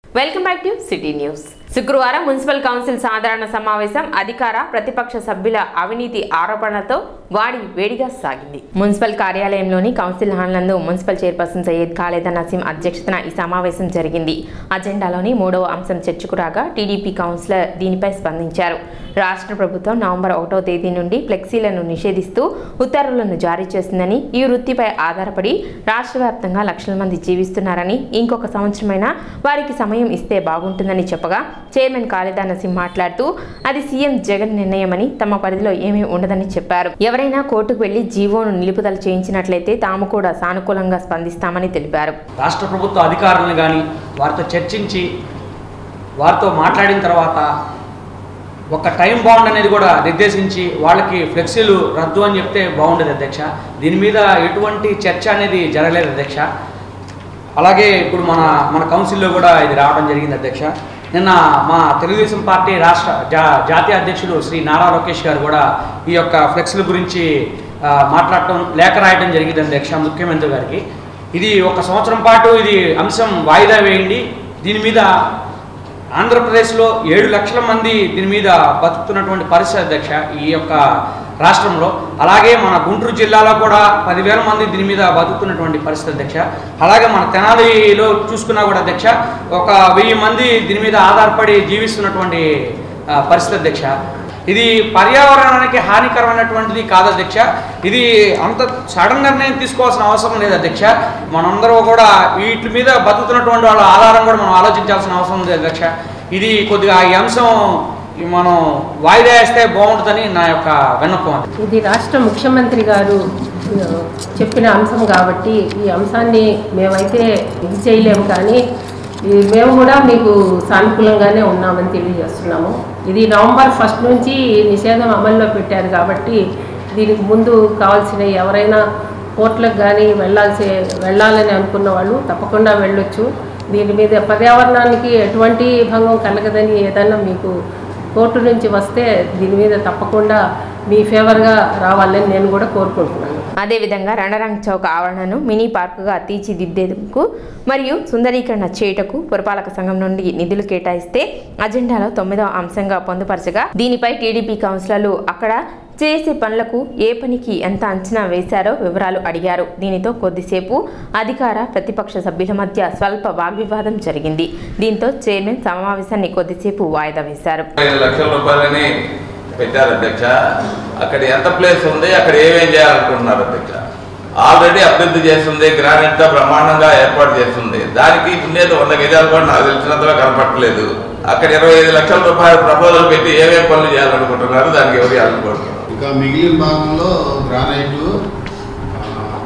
Welcome back to city news శుక్రవారం municipal council సాధారణ సమావేశం అధికార ప్రతిపక్ష సభ్యుల అవినీతి ఆరోపణలతో వాడి వేడిగా సాగింది మున్సిపల్ కార్యాలయంలోని కౌన్సిల్ హాల్ నందు మున్సిపల్ చైర్పర్సన్ సయ్యద్ ఖాలేద నసీం అధ్యక్షతన ఈ సమావేశం జరిగింది అజెండాలోని మూడవ అంశం చర్చకు రాగా టీడీపీ కౌన్సిలర్ దీనిపై స్పందించారు రాష్ట్ర ప్రభుత్వం నవంబర్ ఒకటో తేదీ నుండి ఫ్లెక్సీలను నిషేధిస్తూ ఉత్తర్వులను జారీ చేసిందని ఈ వృత్తిపై ఆధారపడి రాష్ట్ర వ్యాప్తంగా లక్షల మంది జీవిస్తున్నారని ఇంకొక సంవత్సరమైనా వారికి సమయం ఇస్తే బాగుంటుందని చెప్పగా చైర్మన్ కాళిదా నసీం మాట్లాడుతూ అది సీఎం జగన్ నిర్ణయమని తమ పరిధిలో ఏమీ ఉండదని చెప్పారు ఎవరైనా కోర్టుకు వెళ్లి జీవోను నిలుపుదల చేయించినట్లయితే తాము కూడా సానుకూలంగా స్పందిస్తామని తెలిపారు రాష్ట్ర ప్రభుత్వ అధికారులను కానీ వారితో చర్చించి వారితో మాట్లాడిన తర్వాత ఒక టైం బాండ్ అనేది కూడా నిర్దేశించి వాళ్ళకి ఫ్లెక్సీలు రద్దు అని చెప్తే బాగుండేది అధ్యక్ష దీని మీద ఎటువంటి చర్చ అనేది జరగలేదు అధ్యక్ష అలాగే ఇప్పుడు మన మన కౌన్సిల్లో కూడా ఇది రావడం జరిగింది అధ్యక్ష నిన్న మా తెలుగుదేశం పార్టీ రాష్ట్ర జా జాతీయ అధ్యక్షులు శ్రీ నారా లోకేష్ గారు కూడా ఈ యొక్క ఫ్లెక్సీల గురించి ఆ, మాట్లాడటం లేఖ రాయడం జరిగింది అధ్యక్ష ముఖ్యమంత్రి గారికి ఇది ఒక సంవత్సరం పాటు ఇది అంశం వాయిదా వేయండి దీని మీద ఆంధ్రప్రదేశ్లో ఏడు లక్షల మంది దీని మీద బతుకుతున్నటువంటి పరిస్థితి అధ్యక్ష ఈ యొక్క రాష్ట్రంలో అలాగే మన గుంటూరు జిల్లాలో కూడా పదివేల మంది దీని మీద బతుకుతున్నటువంటి పరిస్థితి అధ్యక్ష అలాగే మన తెనాలిలో చూసుకున్నా కూడా అధ్యక్ష ఒక వెయ్యి మంది దీని మీద ఆధారపడి జీవిస్తున్నటువంటి ఆ, పరిస్థితి అధ్యక్ష ఇది పర్యావరణానికి హానికరమైనటువంటిది కాదు అధ్యక్ష ఇది అంత సడన్ నిర్ణయం తీసుకోవాల్సిన అవసరం లేదు అధ్యక్ష మనందరూ కూడా వీటి మీద బతుకుతున్నటువంటి వాళ్ళ ఆధారం కూడా మనం ఆలోచించాల్సిన అవసరం లేదు అధ్యక్ష ఇది కొద్దిగా ఈ అంశం మనం వాయిదా వేస్తే బాగుంటుందని నా యొక్క విన్నపం అది ఇది రాష్ట్ర ముఖ్యమంత్రి గారు ఆ, చెప్పిన అంశం కాబట్టి ఈ అంశాన్ని మేమైతే ఇది చేయలేము కానీ ఈ మేము కూడా మీకు సానుకూలంగానే ఉన్నామని తెలియజేస్తున్నాము ఇది నవంబర్ ఫస్ట్ నుంచి ఈ నిషేధం అమల్లో పెట్టారు కాబట్టి దీనికి ముందు కావాల్సిన ఎవరైనా కోర్టులకు కానీ వెళ్ళాల్సి వెళ్ళాలని అనుకున్న వాళ్ళు తప్పకుండా వెళ్ళొచ్చు దీని మీద పర్యావరణానికి ఎటువంటి భంగం కలగదని ఏదైనా మీకు కోర్టు నుంచి వస్తే దీని మీద తప్పకుండా మీ ఫేవర్గా రావాలని నేను కూడా కోరుకుంటున్నాను అదేవిధంగా రణరంగ్ చౌక్ ఆవరణను మినీ పార్కుగా తీర్చిదిద్దేందుకు మరియు సుందరీకరణ చేయుటకు పురపాలక సంఘం నుండి నిధులు కేటాయిస్తే అజెండాలో తొమ్మిదవ అంశంగా పొందుపరచగా దీనిపై టీడీపీ కౌన్సిలర్లు అక్కడ చేసే పనులకు ఏ పనికి ఎంత అంచనా వేశారో వివరాలు అడిగారు దీనితో కొద్దిసేపు అధికార ప్రతిపక్ష సభ్యుల మధ్య స్వల్ప వాగ్వివాదం జరిగింది దీంతో చైర్మన్ సమావేశాన్ని కొద్దిసేపు వాయిదా వేశారు ఐదు లక్షల రూపాయలని పెట్టారు అధ్యక్ష అక్కడ ఎంత ప్లేస్ ఉంది అక్కడ ఏమేం చేయాలనుకుంటున్నారు అధ్యక్ష ఆల్రెడీ అభివృద్ధి చేస్తుంది గ్రానైట్ తో బ్రహ్మాండంగా ఏర్పాటు చేస్తుంది దానికి ఉండేది వంద గజాలు కూడా నాకు తెలిసినంతగా కనపట్టలేదు అక్కడ ఇరవై ఐదు లక్షల రూపాయల ప్రపోజల్ పెట్టి ఏమేం పనులు చేయాలనుకుంటున్నారు దానికి ఎవరు అనుకుంటున్నారు ఇంకా మిగిలిన భాగంలో గ్రానైట్ ఆ,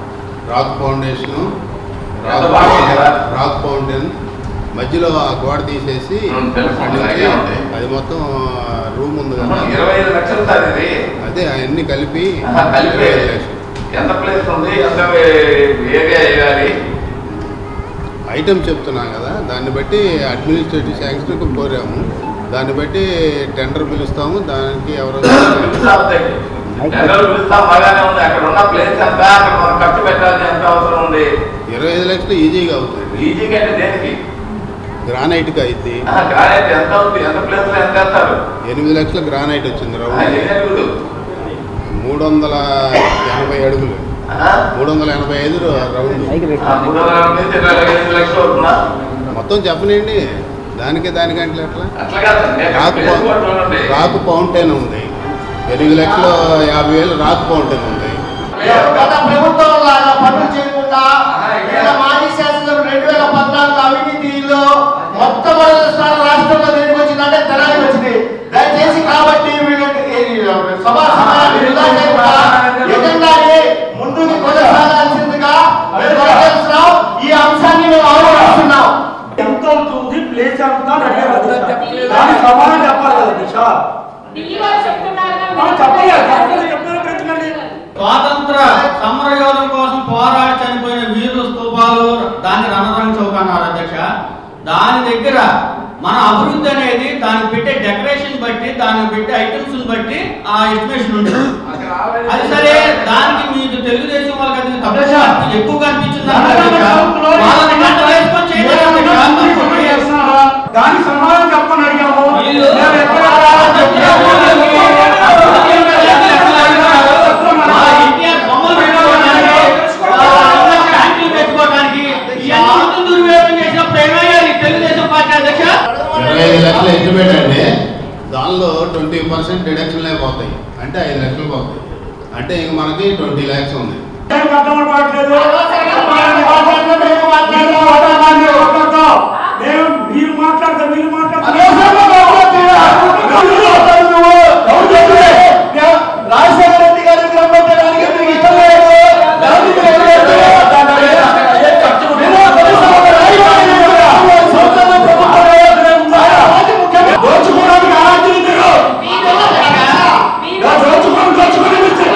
రాక్ ఫౌండేషను ఎంత బాగుంది కదా? రాక్ ఫౌంటైన్ మధ్యలో ఆ గోడ తీసేసి ఉం, తెలుసు, అక్కడి నుంచి ఐడియా ఉంది. అది మొత్తం రూమ్ ఉంది కదా ఇరవై ఐదు లక్షలు సార్ ఇది అదే అవన్నీ కలిపి ఆహా, కలిపి ఇరవై ఐదు లక్షలు. ఎంత ప్లేస్ ఉంది ఎంత ఏరియా వేయాలి ఐటమ్ చెప్తున్నాం కదా దాన్ని బట్టి అడ్మినిస్ట్రేటివ్ శాంక్షన్ కోరాము దాన్ని బట్టి టెండర్ పిలుస్తాము దానికి ఎవరు జనరల్ పిలుస్తాం బాగానే ఉంది అక్కడ ఉన్న ప్లేస్ ఎంత అక్కడ మనం ఖర్చు పెట్టాల్సిన ఎంత అవసరం ఉంది ఇరవై ఐదు లక్షలు ఈజీగా అవుతుంది ఈజీగా అంటే దేనికి గ్రానైట్కి అయింది గ్రానైట్ ఎంత అవుతుంది ఎంత ప్లేస్ లో ఎంత వేస్తారు ఎనిమిది లక్షల గ్రానైట్ వచ్చింది ఆ, రౌండ్ ఎన్ని అడుగులు మూడు వందల ఎనభై అడుగులు ఆ? మూడు వందల ఎనభై ఐదు రౌండ్ ఆ, మూడు వందల యాభై నుంచి ఇరవై ఎనిమిది లక్షలు అవుతుందా మొత్తం చెప్పనండి దానికి దానికంటే ఎట్లా అట్లా కాదండి అక్కడ రాక్ ప్లేస్ కూడా చూడండి. రాక్ ఫౌంటైన్ ఉంది ఎనిమిది లక్షల యాభై వేలు రాక్ ఫౌంటైన్ ఉంది గత ప్రభుత్వం లాగా పనులు చేయకుండా వీళ్ళ మాజీ శాసనం రెండు వేల పద్నాలుగు అవినీతిలో మొట్టమొదటి స్థానం రాష్ట్రంలో దేనికి వచ్చిందంటే తెలంగాణ వచ్చింది దయచేసి కాబట్టి వీళ్ళు సభా సమయాన్ని వృధా చేయకుండా ఎజెండాని ముందుకు కొనసాగాల్సిందిగా మేము తెలియజేస్తున్నాం ఈ అంశాన్ని మేము ఆలోచిస్తున్నాం ఎంత అవుతుంది ప్లేస్ అంతా అని అడిగారు అధ్యక్ష. దానికి సమాధానం చెప్పాలి కదా అధ్యక్ష ఆ, చెప్పాలి చెప్పాలి చెప్పాలి ప్రతికండి స్వాతంత్ర సమరయోధం కోసం పోరాడి చనిపోయిన వీరుల స్తూపాలు దాన్ని రణరంగ చౌక అన్నారు అధ్యక్ష దాని దగ్గర మన అభివృద్ధి అనేది దానికి పెట్టే డెకరేషన్ బట్టి దానికి పెట్టే ఐటమ్స్ బట్టి ఆ ఎస్టిమేషన్ ఉంటుంది అది సరే దానికి మీకు తెలుగుదేశం వాళ్ళకి అది తక్కువ ఎక్కువగా అనిపించింది అన్నారు అధ్యక్ష. వాళ్ళని గంట వేసుకొని చేయలేదు అధ్యక్ష. ఇరవై ఐదు లక్షలు ఎస్టిమేట్ అండి దానిలో ట్వంటీ పర్సెంట్ డిడక్షన్లే పోతాయి అంటే ఐదు లక్షలు పోతాయి అంటే ఇంక మనకి ట్వంటీ ల్యాక్స్ ఉంది ఏం అర్థం అవ్వట్లేదు మేము మాట్లాడతాం మేము మీరు మాట్లాడతాం మీరు రాజశేఖర రెడ్డి గారి విగ్రహం పెట్టడానికి మీకు ఇష్టం లేదు దానికి మీరు ఎదురు సంవత్సరంలో ప్రభుత్వం దోచుకోవడానికి ఆరాధ్యులు మీరు దోచుకోవడం దోచుకోవడం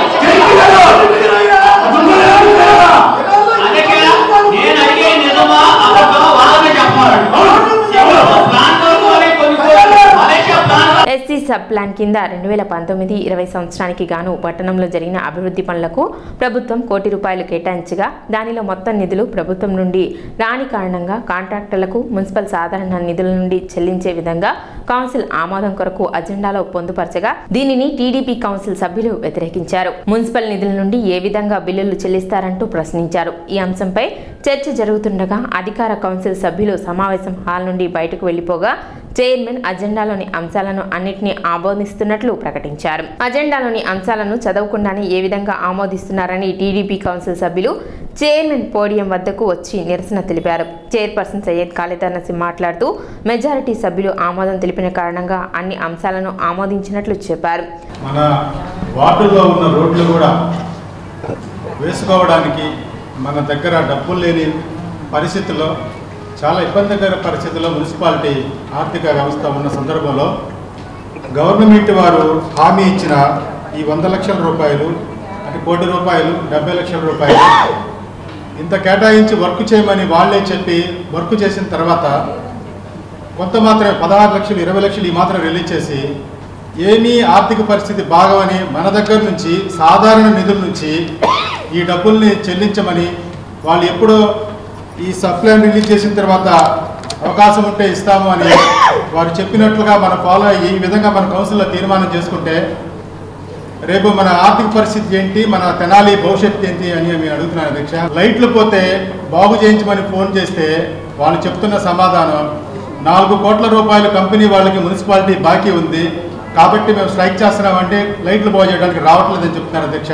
నేను అడిగే నిజమా అబద్ధమా వాళ్ళకే చెప్పమన్నాడు ప్లాన్ దొరకవాలి కొన్ని Malaysia plan SC sub plan కింద రెండు వేల పంతొమ్మిది ఇరవై సంవత్సరానికి గాను పట్టణంలో జరిగిన అభివృద్ధి పనులకు ప్రభుత్వం కోటి రూపాయలు కేటాయించగా దానిలో మొత్తం నిధులు ప్రభుత్వం నుండి రాని కారణంగా కాంట్రాక్టర్లకు మున్సిపల్ సాధారణ నిధుల నుండి చెల్లించే విధంగా కౌన్సిల్ ఆమోదం కొరకు అజెండాలో పొందుపరచగా దీనిని టీడీపీ కౌన్సిల్ సభ్యులు వ్యతిరేకించారు మున్సిపల్ నిధుల నుండి ఏ విధంగా బిల్లులు చెల్లిస్తారంటూ ప్రశ్నించారు ఈ అంశంపై చర్చ జరుగుతుండగా అధికార కౌన్సిల్ సభ్యులు సమావేశం హాల్ నుండి బయటకు వెళ్లిపోగా చైర్మన్ అజెండాలోని అంశాలను అన్నింటినీ ఆమోదిస్తున్నట్లు ప్రకటించారు అజెండాలోని అంశాలను చదవకుండానే ఏ విధంగా ఆమోదిస్తున్నారని టీడీపీ కౌన్సిల్ సభ్యులు చైర్మన్ పోడియం వద్దకు వచ్చి నిరసన తెలిపారు చైర్పర్సన్ సయ్యద్ ఖాళీద్ నసీం మాట్లాడుతూ మెజారిటీ సభ్యులు ఆమోదం తెలిపిన కారణంగా అన్ని అంశాలను ఆమోదించినట్లు చెప్పారు మన వార్డుల్లో ఉన్న రోడ్లు కూడా వేసుకోవడానికి మన దగ్గర డబ్బులు లేని పరిస్థితుల్లో చాలా ఇబ్బందికర పరిస్థితుల్లో మున్సిపాలిటీ ఆర్థిక వ్యవస్థ ఉన్న సందర్భంలో గవర్నమెంట్ వారు హామీ ఇచ్చిన ఈ వంద లక్షల రూపాయలు అంటే కోటి రూపాయలు డెబ్బై లక్షల రూపాయలు ఇంత కేటాయించి వర్క్ చేయమని వాళ్ళే చెప్పి వర్క్ చేసిన తర్వాత కొంత మాత్రమే పదహారు లక్షలు ఇరవై లక్షలు ఈ మాత్రం రిలీజ్ చేసి ఏమీ ఆర్థిక పరిస్థితి బాగవని మన దగ్గర నుంచి సాధారణ నిధుల నుంచి ఈ డబ్బుల్ని చెల్లించమని వాళ్ళు ఎప్పుడో ఈ సప్లైన్ రిలీజ్ చేసిన తర్వాత అవకాశం ఉంటే ఇస్తాము అని వారు చెప్పినట్లుగా మన ఫాలో అయ్యి ఈ విధంగా మన కౌన్సిల్లో తీర్మానం చేసుకుంటే రేపు మన ఆర్థిక పరిస్థితి ఏంటి మన తెనాలి భవిష్యత్తు ఏంటి అని నేను అడుగుతున్నాను అధ్యక్ష లైట్లు పోతే బాగు చేయించమని ఫోన్ చేస్తే వాళ్ళు చెప్తున్న సమాధానం నాలుగు కోట్ల రూపాయలు కంపెనీ వాళ్ళకి మున్సిపాలిటీ బాకీ ఉంది కాబట్టి మేము స్ట్రైక్ చేస్తున్నామంటే లైట్లు బాగు చేయడానికి రావట్లేదని చెప్తున్నారు అధ్యక్ష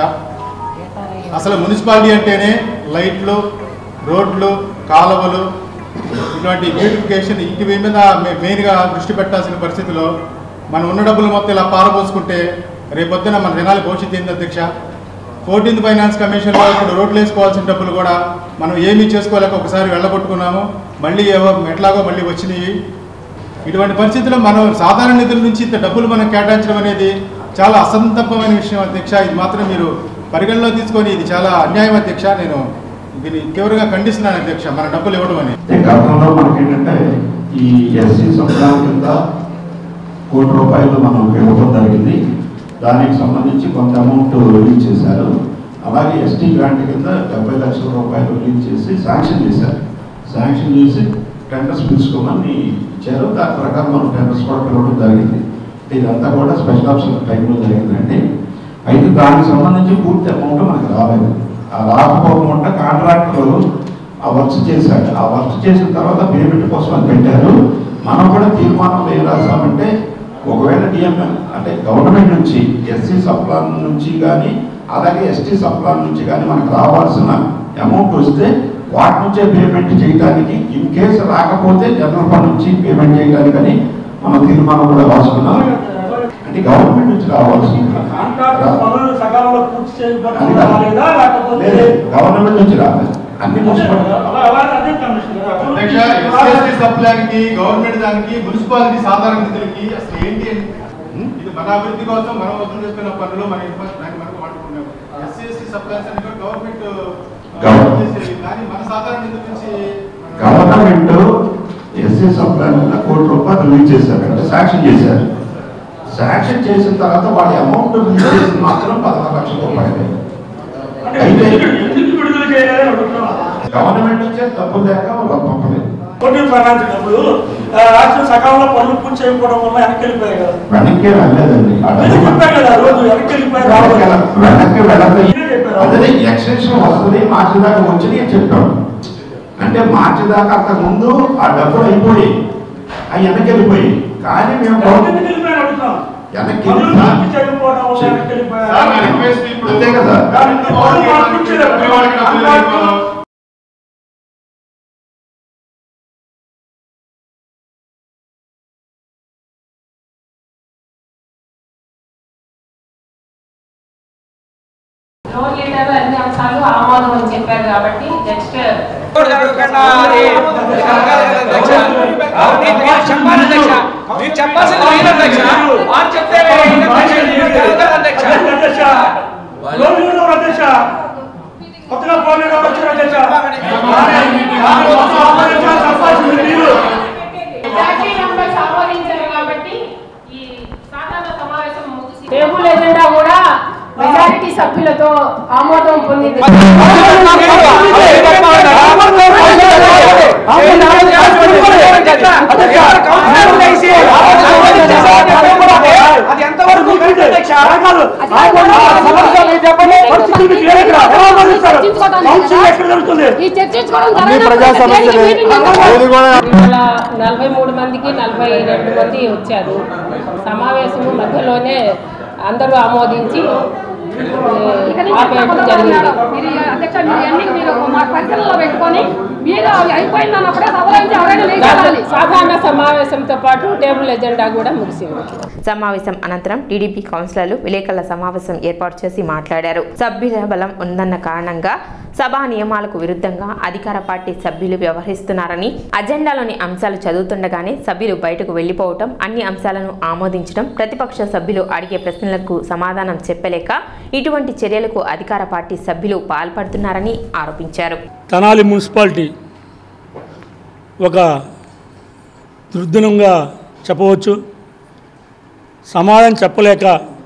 అసలు మున్సిపాలిటీ అంటేనే లైట్లు రోడ్లు కాలువలు ఇటువంటి బ్యూటిఫికేషన్ ఇంటి మీద మే- మెయిన్గా దృష్టి పెట్టాల్సిన పరిస్థితిలో మనం ఉన్న డబ్బులు మొత్తం ఇలా పారబోసుకుంటే రేపొద్దున మన దినాలి భవిష్యత్తు ఏంది అధ్యక్ష ఫోర్టీన్త్ ఫైనాన్స్ కమిషన్లో ఇప్పుడు రోడ్లు వేసుకోవాల్సిన డబ్బులు కూడా మనం ఏమీ చేసుకోలేక ఒకసారి వెళ్ళగొట్టుకున్నాము మళ్ళీ ఏవో ఎట్లాగో మళ్ళీ వచ్చినాయి ఇటువంటి పరిస్థితుల్లో మనం సాధారణ నిధుల నుంచి ఇంత డబ్బులు మనం కేటాయించడం అనేది చాలా అసంతపమైన విషయం అధ్యక్ష ఇది మాత్రం మీరు పరిగణలో తీసుకొని ఇది చాలా అన్యాయం అధ్యక్ష నేను దీన్ని తీవ్రంగా ఖండిస్తున్నాను అధ్యక్ష మన డబ్బులు ఇవ్వడం అని గతంలో మనకి ఏంటంటే ఈ ఎస్సీ సంస్థల కింద కోటి రూపాయలు మనం ఇవ్వడం జరిగింది దానికి సంబంధించి కొంత అమౌంట్ రిలీజ్ చేశారు అలాగే ఎస్టీ గ్రాంట్ కింద డెబ్బై లక్షల రూపాయలు రిలీజ్ చేసి శాంక్షన్ చేశారు శాంక్షన్ చేసి టెండర్స్ పిలుచుకోమని ఇచ్చారు దాని ప్రకారం మనం టెండర్స్ కూడా పిలవడం జరిగింది ఇదంతా కూడా స్పెషల్ ఆఫీసర్ టైంలో జరిగిందండి అయితే దానికి సంబంధించి పూర్తి అమౌంట్ మనకు రాలేదు ఆ రాకపోకుండా కాంట్రాక్టర్లు ఆ వర్క్స్ చేశాడు ఆ వర్క్స్ చేసిన తర్వాత పేమెంట్ కోసం అని పెట్టారు మనం కూడా తీర్మానం ఏం రాసామంటే ఒకవేళ డిఎంఎం అంటే గవర్నమెంట్ నుంచి ఎస్సీ సప్లాన్ నుంచి కానీ అలాగే ఎస్టీ సప్లాన్ నుంచి కానీ మనకు రావాల్సిన అమౌంట్ వస్తే వాటి నుంచే పేమెంట్ చేయడానికి ఇన్ కేసు రాకపోతే జనరల్ ఫండ్ నుంచి పేమెంట్ చేయడానికని మనం తీర్మానం కూడా రాసుకున్నాం అంటే గవర్నమెంట్ నుంచి రావాల్సింది కాంట్రాక్టర్ పనులు సకాలంలో పూర్తి చేయబడి లేదా లేకపోతే లేదు, గవర్నమెంట్ నుంచి రాలేదు అన్ని మున్సిపల్ అలా అలా అదే కమిషన్ అధ్యక్ష ఎస్సీ సప్లాన్కి గవర్నమెంట్ దానికి మున్సిపాలిటీ సాధారణ నిధులకి అసలు ఏంటి అని ఇది మన అభివృద్ధి కోసం మనం వసూలు చేసుకున్న పనులు మన ఇన్ఫ్రా- దాన్ని మనకు వాడుకున్నాం ఎస్సీ ఎస్టీ సప్లాన్స్ అని కూడా గవర్నమెంట్ గవర్నమెంట్. చేసేది కానీ మన సాధారణ నిధుల నుంచి గవర్నమెంట్ ఎస్సీ సప్లాన్ మీద కోటి రూపాయలు రిలీజ్ చేశారు అంటే శాంక్షన్ చేశారు శాంక్షన్ చేసిన తర్వాత వాడి అమౌంట్ రిలీజ్ చేసిన మాత్రం పదహారు లక్షల రూపాయలు అంటే అయితే ఎందుకు ఎందుకు విడుదల చేయాలని అడుగుతున్నాం గవర్నమెంట్ నుంచే డబ్బు లేక వాళ్ళు పంపలేదు పోటీ ఫైనాన్స్ డబ్బులు ఆ, రాష్ట్ర సకాలంలో పనులు పూర్తి చేయకపోవడం వల్ల వెనక్కి వెళ్ళిపోయాయి కదా వెనక్కి వెళ్ళలేదండి ఆ నేను డబ్బు చెప్పాను కదా ఆ రోజు వెనక్కి వెళ్ళిపోయారు వెనక్కి రావాలి. వెళ్ళ- వెనక్కి వెళ్ళదు మీరే చెప్పారు. అదే ఎక్స్టెన్షన్ వస్తుంది మార్చి దాకా వచ్చి అని చెప్పాం అంటే మార్చి దాకా అంతకు ముందు ఆ డబ్బులు అయిపోయి అవి వెనక్కి వెళ్ళిపోయి కానీ మేము ఎందుకు వెళ్ళిపోయారు అడుగుతాం వెనక్కి పనులు వెళ్ళిపోయి- మార్పించకపోవడం వల్ల వెనక్కి వెళ్ళిపోయారు. సార్, నా రిక్వెస్ట్ ఇప్పుడు అంతే కదా దాని మీద పనులు మార్పించలేదు. పిల్లవాడికి డబ్బులు ఇవ్వడం. లోన్ లీడర్ అన్ని అంశాలు ఆమోదం అని చెప్పారు కాబట్టి నెక్స్ట్ మీరు చెప్పాల్సింది మీరు అధ్యక్ష వారు చెప్తే అధ్యక్ష అధ్యక్ష లోన్ లీడర్ ఎవరు అధ్యక్ష కొత్తగా ఫోన్ లీడర్ వచ్చారు అధ్యక్ష వారు మొత్తం ఆమోదించాలి చెప్పాల్సింది మీరు మెజార్టీ మెంబర్స్ ఆమోదించారు కాబట్టి ఈ సాధారణ సమావేశం ముగిసి టేబుల్ ఎజెండా కూడా మెజారిటీ సభ్యులతో ఆమోదం పొందింది అది ఎంతవరకు అధ్యక్ష పరిస్థితులు క్లియర్ గా ఎలా ఆమోదిస్తారు కౌన్సిల్ ఎక్కడ జరుగుతుంది ఈ చర్చించుకోవడం అన్ని ప్రజా సమస్యలే ఏది కూడా ఇవాళ నలభై మూడు మందికి నలభై రెండు మంది వచ్చారు సమావేశము మధ్యలోనే అందరూ ఆమోదించి ఇక ఏ, ఆపేయడం జరిగింది మీరు అధ్యక్ష మీరు అన్ని మీరు మా పరిశీలనలో పెట్టుకొని మీరు అవి అయిపోయిందన్నప్పుడే సభలో నుంచి ఎవరైనా లేచాలి సాధారణ సమావేశంతో పాటు టేబుల్ ఎజెండా కూడా ముగిసింది సమావేశం అనంతరం టీడీపీ కౌన్సిలర్లు విలేకరుల సమావేశం ఏర్పాటు చేసి మాట్లాడారు సభ్యుల బలం ఉందన్న కారణంగా సభా నియమాలకు విరుద్ధంగా అధికార పార్టీ సభ్యులు వ్యవహరిస్తున్నారని అజెండాలోని అంశాలు చదువుతుండగానే సభ్యులు బయటకు వెళ్లిపోవటం అన్ని అంశాలను ఆమోదించడం ప్రతిపక్ష సభ్యులు అడిగే ప్రశ్నలకు సమాధానం చెప్పలేక ఇటువంటి చర్యలకు అధికార పార్టీ సభ్యులు పాల్పడుతున్నారని ఆరోపించారు తెనాలి మున్సిపాలిటీ ఒక దుర్దినంగా చెప్పవచ్చు సమాధానం చెప్పలేక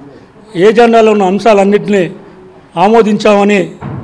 ఏజెండాలో ఉన్న అంశాలన్నింటినీ ఆమోదించామని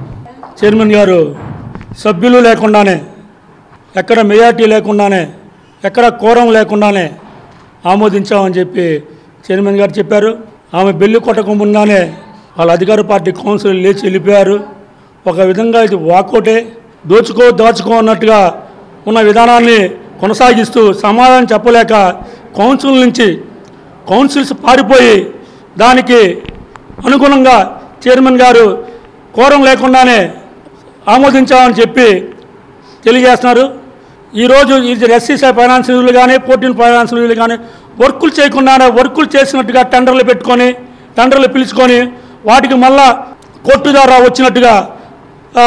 చైర్మన్ గారు సభ్యులు లేకుండానే ఎక్కడ మెజార్టీ లేకుండానే ఎక్కడ కోరం లేకుండానే ఆమోదించామని చెప్పి చైర్మన్ గారు చెప్పారు ఆమె బెల్లి కొట్టక ముందుగానే వాళ్ళ అధికార పార్టీ కౌన్సిల్ లేచి వెళ్ళిపోయారు ఒక విధంగా ఇది వాకోటే దోచుకో దాచుకో అన్నట్టుగా ఉన్న విధానాన్ని కొనసాగిస్తూ సమాధానం చెప్పలేక కౌన్సిల్ నుంచి కౌన్సిల్స్ పారిపోయి దానికి అనుగుణంగా చైర్మన్ గారు కోరం లేకుండానే ఆమోదించామని చెప్పి తెలియజేస్తున్నారు ఈరోజు ఇది ఎస్సీసీ ఫైనాన్స్ నిధులు కానీ ఫోర్టీన్ ఫైనాన్స్ నిధులు కానీ వర్కులు చేయకుండానే వర్కులు చేసినట్టుగా టెండర్లు పెట్టుకొని టెండర్లు పిలుచుకొని వాటికి మళ్ళా కోర్టు ద్వారా వచ్చినట్టుగా ఆ,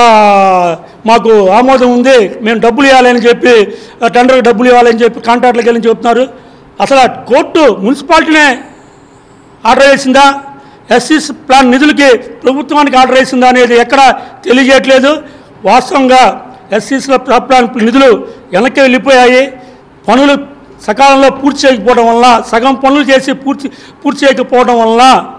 మాకు ఆమోదం ఉంది మేము డబ్బులు ఇవ్వాలని చెప్పి ఆ, టెండర్కి డబ్బులు ఇవ్వాలని చెప్పి కాంట్రాక్ట్లకు వెళ్ళి చెప్తున్నారు అసలు ఆ కోర్టు మున్సిపాలిటీనే ఆర్డర్ వేసిందా ఎస్సీస్ ప్లాన్ నిధులకి ప్రభుత్వానికి ఆర్డర్ వేసిందా అనేది ఎక్కడ తెలియజేయట్లేదు వాస్తవంగా ఎస్సీస్ ప్లాన్ నిధులు వెనక్కి వెళ్ళిపోయాయి పనులు సకాలంలో పూర్తి చేయకపోవడం వలన సగం పనులు చేసి పూర్తి పూర్తి చేయకపోవడం వలన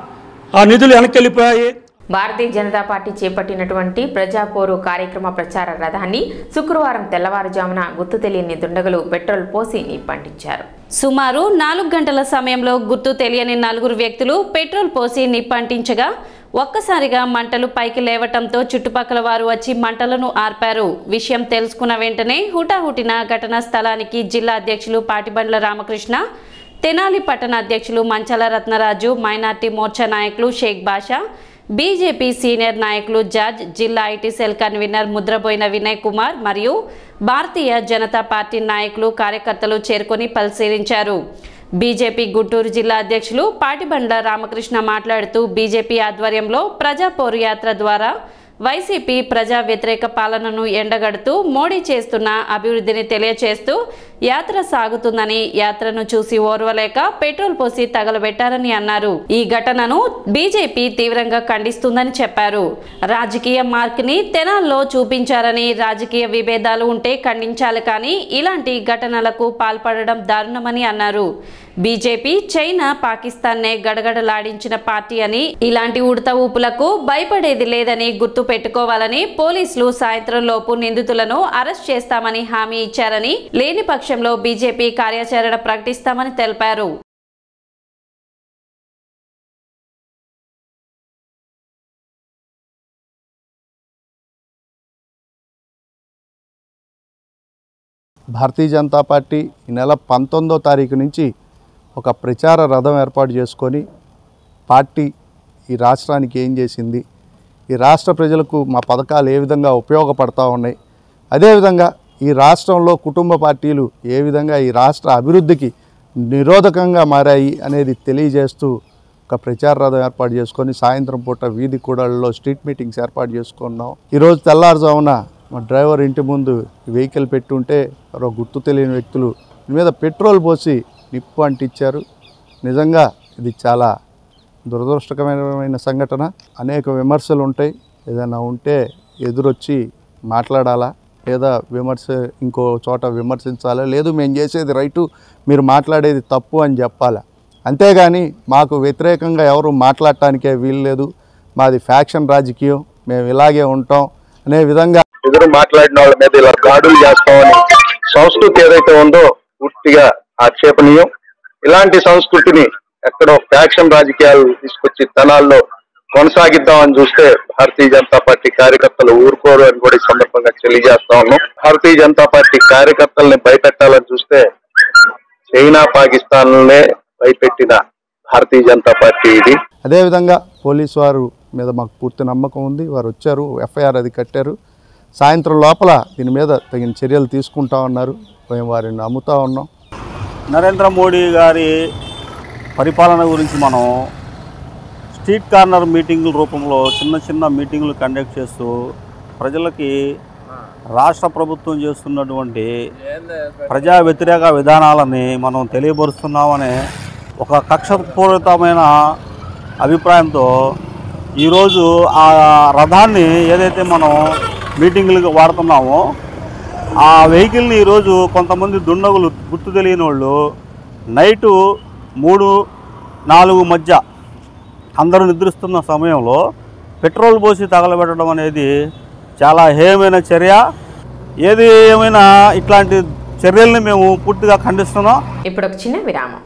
ఆ నిధులు వెనక్కి వెళ్ళిపోయాయి భారతీయ జనతా పార్టీ చేపట్టినటువంటి ప్రజాపోరు కార్యక్రమ ప్రచార రథాన్ని శుక్రవారం తెల్లవారుజామున గుర్తు తెలియని దుండగులు పెట్రోల్ పోసి నిప్పంటించారు సుమారు నాలుగు గంటల సమయంలో గుర్తు తెలియని నలుగురు వ్యక్తులు పెట్రోల్ పోసి నిప్పంటించగా ఒక్కసారిగా మంటలు పైకి లేవటంతో చుట్టుపక్కల వారు వచ్చి మంటలను ఆర్పారు విషయం తెలుసుకున్న వెంటనే హుటాహుటిన ఘటనా స్థలానికి జిల్లా అధ్యక్షులు పాటిబండ్ల రామకృష్ణ తెనాలి పట్టణ అధ్యక్షులు మంచాల రత్నరాజు మైనార్టీ మోర్చా నాయకులు షేక్ బాషా బీజేపీ సీనియర్ నాయకులు జార్జ్ జిల్లా IT cell convener Mudraboina Vinay Kumar మరియు భారతీయ జనతా పార్టీ నాయకులు కార్యకర్తలు చేరుకొని పరిశీలించారు బీజేపీ గుంటూరు జిల్లా అధ్యక్షులు పాటిబండ్ల రామకృష్ణ మాట్లాడుతూ బీజేపీ ఆధ్వర్యంలో ప్రజా పోరు యాత్ర ద్వారా వైసీపీ ప్రజా వ్యతిరేక పాలనను ఎండగడుతూ మోడీ చేస్తున్న అభివృద్ధిని తెలియచేస్తూ యాత్ర సాగుతుందని యాత్రను చూసి ఓర్వలేక పెట్రోల్ పోసి తగలబెట్టారని అన్నారు ఈ ఘటనను బీజేపీ తీవ్రంగా ఖండిస్తుందని చెప్పారు రాజకీయ మార్క్ ని తెనాల్లో చూపించారని రాజకీయ విభేదాలు ఉంటే ఖండించాలి కానీ ఇలాంటి ఘటనలకు పాల్పడడం దారుణమని అన్నారు బీజేపీ చైనా పాకిస్తాన్నే గడగడలాడించిన పార్టీ అని ఇలాంటి ఉడత ఊపులకు భయపడేది లేదని గుర్తు పెట్టుకోవాలని పోలీసులు సాయంత్రం లోపు నిందితులను అరెస్ట్ చేస్తామని హామీ ఇచ్చారని లేని పక్షంలో బీజేపీ కార్యాచరణ ప్రకటిస్తామని తెలిపారు భారతీయ జనతా పార్టీ ఈ నెల పంతొమ్మిదో తారీఖు నుంచి ఒక ప్రచార రథం ఏర్పాటు చేసుకొని పార్టీ ఈ రాష్ట్రానికి ఏం చేసింది ఈ రాష్ట్ర ప్రజలకు మా పథకాలు ఏ విధంగా ఉపయోగపడతా ఉన్నాయి అదేవిధంగా ఈ రాష్ట్రంలో కుటుంబ పార్టీలు ఏ విధంగా ఈ రాష్ట్ర అభివృద్ధికి నిరోధకంగా మారాయి అనేది తెలియజేస్తూ ఒక ప్రచార రథం ఏర్పాటు చేసుకొని సాయంత్రం పూట వీధి కూడళ్ళలో స్ట్రీట్ మీటింగ్స్ ఏర్పాటు చేసుకున్నాం ఈరోజు తెల్లారుజామున మా డ్రైవర్ ఇంటి ముందు వెహికల్ పెట్టుంటే ఎవరో గుర్తు తెలియని వ్యక్తులు దీని మీద పెట్రోల్ పోసి నిప్పు అంటించారు నిజంగా ఇది చాలా దురదృష్టకరమైన సంఘటన అనేక విమర్శలు ఉంటాయి ఏదైనా ఉంటే ఎదురొచ్చి మాట్లాడాలా లేదా విమర్శ ఇంకో చోట విమర్శించాలా లేదు మేము చేసేది రైటు మీరు మాట్లాడేది తప్పు అని చెప్పాలా అంతేగాని మాకు వ్యతిరేకంగా ఎవరు మాట్లాడటానికే వీలు లేదు మాది ఫ్యాక్షన్ రాజకీయం మేము ఇలాగే ఉంటాం అనే విధంగా ఎదురు మాట్లాడిన వాళ్ళ మీద ఇలా దాడులు చేస్తామని సంస్కృతి ఏదైతే ఉందో పూర్తిగా ఆక్షేపణీయం ఇలాంటి సంస్కృతిని ఎక్కడో ఫ్యాక్షన్ రాజకీయాలు తీసుకొచ్చి తనాల్లో కొనసాగిద్దామని చూస్తే భారతీయ జనతా పార్టీ కార్యకర్తలు ఊరుకోరు అని కూడా ఈ సందర్భంగా తెలియజేస్తా ఉన్నాం భారతీయ జనతా పార్టీ కార్యకర్తల్ని భయపెట్టాలని చూస్తే చైనా పాకిస్తాన్లనే భయపెట్టిన భారతీయ జనతా పార్టీ ఇది అదేవిధంగా పోలీసు వారు మీద మాకు పూర్తి నమ్మకం ఉంది వారు వచ్చారు ఎఫ్ఐఆర్ అది కట్టారు సాయంత్రం లోపల దీని మీద తగిన చర్యలు తీసుకుంటా ఉన్నారు మేము వారిని నమ్ముతా ఉన్నాం నరేంద్ర మోడీ గారి పరిపాలన గురించి మనం స్ట్రీట్ కార్నర్ మీటింగుల రూపంలో చిన్న చిన్న మీటింగులు కండక్ట్ చేస్తూ ప్రజలకి రాష్ట్ర ప్రభుత్వం చేస్తున్నటువంటి ప్రజా వ్యతిరేక విధానాలని మనం తెలియపరుస్తున్నామనే ఒక కక్షపూరితమైన అభిప్రాయంతో ఈరోజు ఆ రథాన్ని ఏదైతే మనం మీటింగులకు వాడుతున్నామో ఆ వెహికల్ని ఈరోజు కొంతమంది దుండగులు గుర్తు తెలియని వాళ్ళు నైటు మూడు నాలుగు మధ్య అందరూ నిద్రిస్తున్న సమయంలో పెట్రోల్ పోసి తగలబెట్టడం అనేది చాలా హేయమైన చర్య ఏది ఏమైనా ఇట్లాంటి చర్యల్ని మేము పూర్తిగా ఖండిస్తున్నాం ఇప్పుడు ఒక చిన్న విరామం